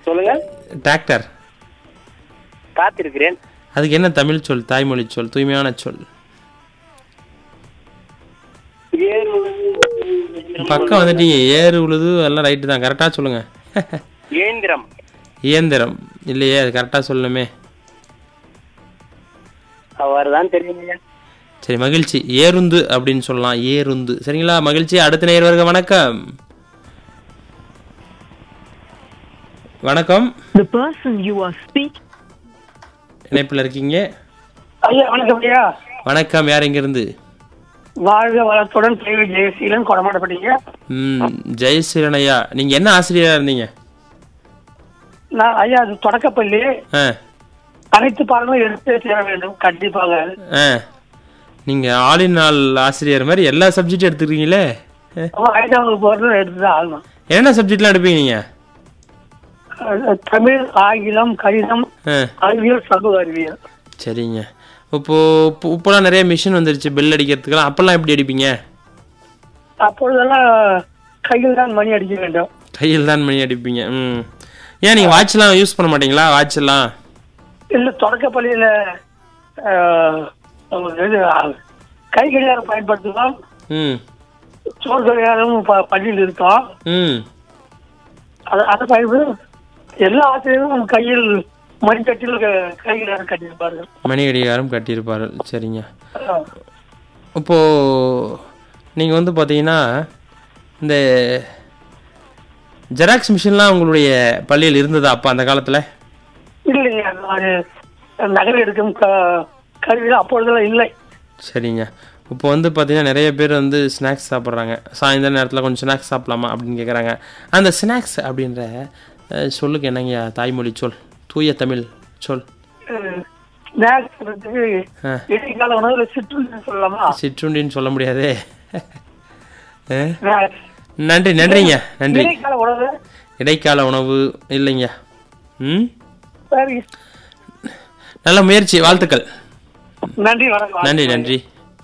சொல்லுங்க டிராக்டர் காத்திருக்கிறேன் அதுக்கு என்ன தமிழ் சொல் தாய்மொழி சொல் தூய்மையான சொல் ஏறு பக்கம் வந்துட்டீங்க ஏறு உழுது எல்லாம் ரைட்டு தான் கரெக்டாக சொல்லுங்க இயந்திரம் இயந்திரம் இல்லையே அது கரெக்டாக சொல்லணுமே அவர் தான் தெரியுங்க சரி மகிழ்ச்சி ஏருந்து அப்படின்னு சொல்லலாம் ஏருந்து சரிங்களா மகிழ்ச்சி அடுத்த நேர் வருக வணக்கம் வணக்கம் The person you are speaking இணைப்பில் இருக்கீங்க ஐயா வணக்கம் ஐயா வணக்கம் யார் இங்கிருந்து வாழ்க வளத்துடன் தேவை ஜெயசீலன் கொடமாட்டப்பட்டீங்க ம் ஜெயசீலன் ஐயா நீங்கள் என்ன ஆசிரியராக இருந்தீங்க நான் ஐயா அது தொடக்கப்பள்ளி ஆ அனைத்து பாடங்களும் எடுத்து சேர வேண்டும் கண்டிப்பாக ஆ நீங்கள் ஆளின் நாள் ஆசிரியர் மாதிரி எல்லா சப்ஜெக்டும் எடுத்துக்கிறீங்களே ஆமா, ஐந்தாம் வகுப்பு வரலும் எடுத்துதான் ஆகணும் என்ன சப்ஜெக்ட்லாம் எடுப்பீங்க நீங்கள் அஹ், தமிழ் ஆங்கிலம் கணிதம் ஆ அறிவியல் சமூக அறிவியல் சரிங்க இப்போ இப்போ- இப்போலாம் நிறைய மிஷின் வந்துருச்சு பெல் அடிக்கிறதுக்கெல்லாம் அப்போல்லாம் எப்படி அடிப்பீங்க அப்பொழுதெல்லாம் கையில் தான் மணி அடிக்க வேண்டும் கையில் தான் மணி அடிப்பீங்க ம் ஏன் நீங்கள் வாட்ச்லாம் யூஸ் பண்ண மாட்டீங்களா வாட்ச் எல்லாம் இல்ல தொடக்கப்பள்ளியில அஹ், இது அஹ், கை கடிகாரம் பயன்படுத்தலாம் ம் சோறு கடிகாரம் ப- பள்ளியில் இருக்கும் ம் அதை அதை பயன்படுத்த எல்லா ஆசிரியரும் கையில் மணிக்கட்டில் க- கை கடிகாரம் கட்டியிருப்பார்கள் மணி கடிகாரம் கட்டியிருப்பார்கள் சரிங்க அஹ், இப்போ நீங்கள் வந்து பார்த்தீங்கன்னா இந்த ஜெராக்ஸ் மிஷின்லாம் உங்களுடைய பள்ளியில் இருந்ததா அப்போ அந்த காலத்தில் இல்லைங்க அது நகல் எடுக்கும் க- கருவிகள் அப்பொழுதெல்லாம் இல்லை சரிங்க இப்போ வந்து பார்த்தீங்கன்னா நிறைய பேர் வந்து ஸ்நாக்ஸ் சாப்பிட்றாங்க சாயந்தர நேரத்தில் கொஞ்சம் ஸ்நாக்ஸ் சாப்பிடலாமா அப்படின்னு கேட்குறாங்க அந்த ஸ்நாக்ஸ் அப்படின்ற அஹ், சொல்லுக்கு என்னங்க தாய்மொழி சொல் தூய தமிழ் சொல் அஹ், ஸ்நாக்ஸ் வந்து ஆ. இடைக்கால உணவுல சிற்றுண்டி சொல்லலாமா சிற்றுண்டின்னு சொல்ல முடியாதே அஹ், ஸ்நாக்ஸ். நன்றி நன்றிங்க நன்றி இடைக்கால உணவு இடைக்கால உணவு இல்லைங்க ம் சரி நல்ல முயற்சி வாழ்த்துக்கள் நன்றி வணக்கம் நன்றி நன்றி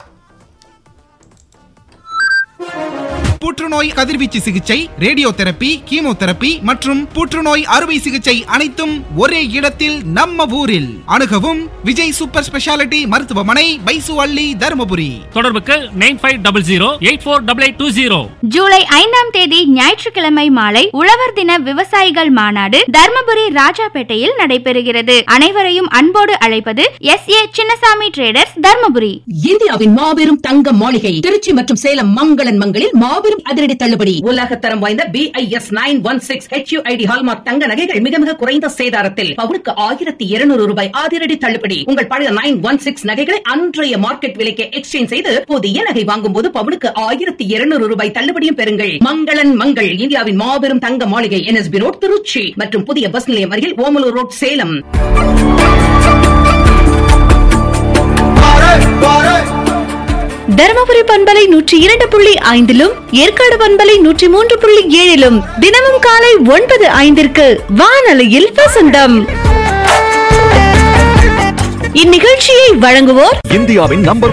புற்றுநோய் கதிர்வீச்சு சிகிச்சை ரேடியோ தெரப்பி கீமோதெரப்பி மற்றும் புற்றுநோய் அறுவை சிகிச்சை அனைத்தும் ஒரே இடத்தில் நம்ம ஊரில் அணுகவும் விஜய் சூப்பர் ஸ்பெஷாலிட்டி மருத்துவமனை பைசு அள்ளி தருமபுரி தொடர்புக்கு nine five double zero eight four double eight two zero July ஐந்தாம் தேதி ஞாயிற்றுக்கிழமை மாலை உழவர் தின விவசாயிகள் மாநாடு தர்மபுரி ராஜாபேட்டையில் நடைபெறுகிறது அனைவரையும் அன்போடு அழைப்பது S A Chinnasamy Traders Dharmapuri இந்தியாவின் மாபெரும் தங்க மாளிகை திருச்சி மற்றும் சேலம் மங்களன் மங்களில் மாபெரும் அதிரடி தள்ளுபடி உலகத்தரம் வாய்ந்த B I S nine one six HUID hallmark தங்க நகைகள் மிக மிக குறைந்த சேதாரத்தில் பவுனுக்கு ஆயிரத்தி இருநூறு ரூபாய் அதிரடி தள்ளுபடி உங்கள் பழைய நைன் ஒன் சிக்ஸ் நகைகளை அன்றைய மார்க்கெட் விலைக்கு எக்ஸ்சேஞ்ச் செய்து புதிய நகை வாங்கும் போது பவுனுக்கு ஆயிரத்தி இருநூறு ரூபாய் தள்ளுபடியும் பெறுங்கள் மங்களன் மங்கள் இந்தியாவின் மாபெரும் தங்க மாளிகை என்எஸ்பி ரோட் திருச்சி மற்றும் புதிய பஸ் நிலையம் அருகில் ஓமலூர் ரோட் சேலம் தருமபுரி பண்பலை நூற்றி இரண்டு புள்ளி ஐந்திலும் ஏற்காடு பண்பலை நூற்றி மூன்று புள்ளி ஏழிலும் தினமும் காலை ஒன்பது ஐந்திற்கு வானொலியில் வசந்தம் இந்நிகழ்ச்சியை வழங்குவோர் இந்தியாவின் நம்பர்